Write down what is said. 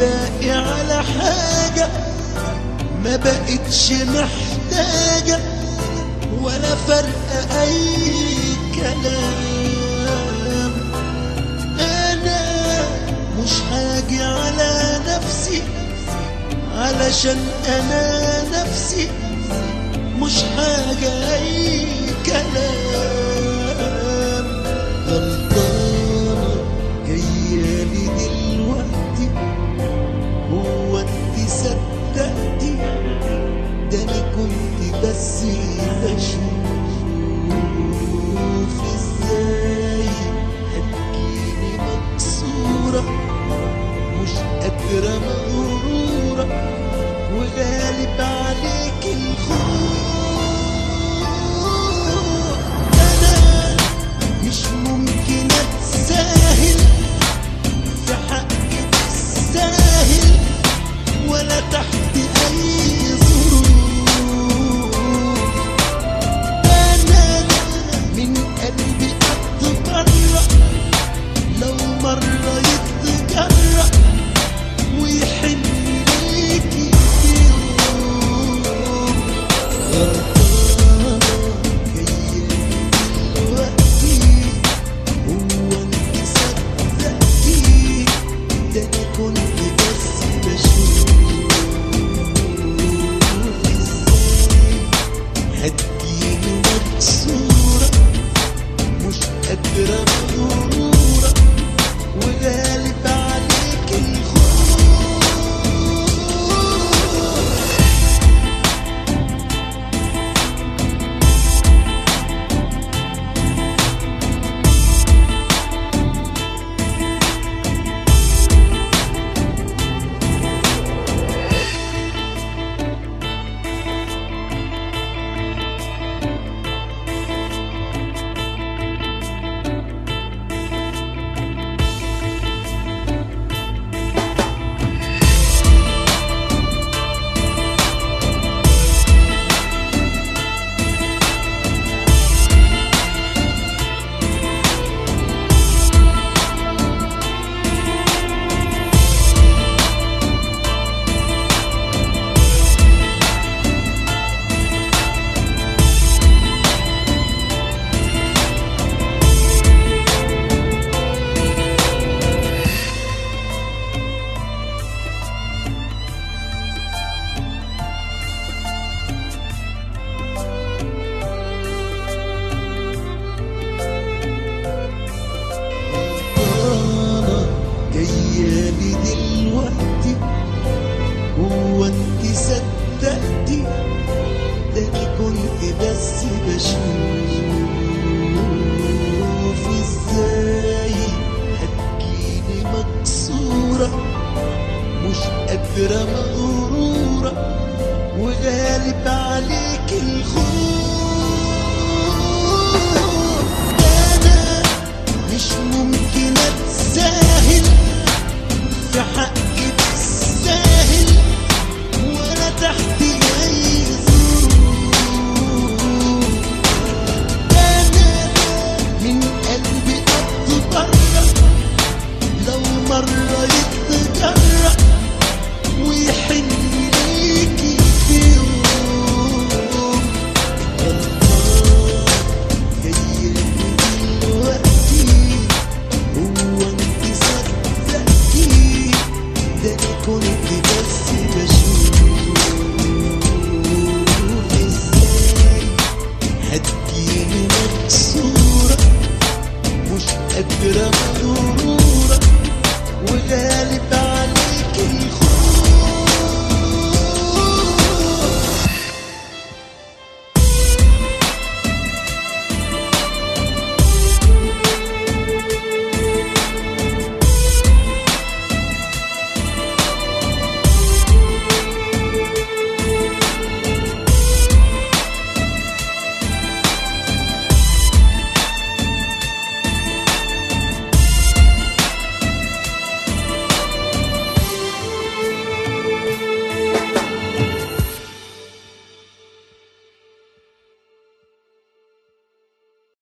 باقي على حاجة ما بقتش محتاجة ولا فرق أي كلام أنا مش هاجي على نفسي علشان أنا نفسي مش حاجة أي كلام غلطانة جاية لي دلوقتي هو انت صدقتي ده انا كنت بس بشوف ازاي هتجيني مكسورة مش قادرة مغرورة وغالب عليك الخوف انا مش ممكن اتساهل في حقي تستاهل ولا تحت اي ظروف انا من قلبي اتبرع لو مرة يتجرأ ويحن ليكي في يوم غلطانة جاية دلوقتي هو انت صدقتي ده انا كنت بس بشوف ازاي هتجيني مكسورة مش قادرة مغرورة وغالب عليك الخوف غلطانة جاية لي دلوقتي هو انت صدقتي ده انا كنت بس بشوف ازاي هتجيني مكسورة مش قادرة مغرورة وغالب عليك الخوف انا مش ممكن اتساهل في حقي تستاهل ولا تحت اي ظروف انا من قلبي اتبرع لو مرة يتجرأ ويحن ليكي في يوم غلطان جاية دلوقتي هو انت صدقتي ده انا كنت بس بشوف ازاي هتجيني مكسورة مش قادرة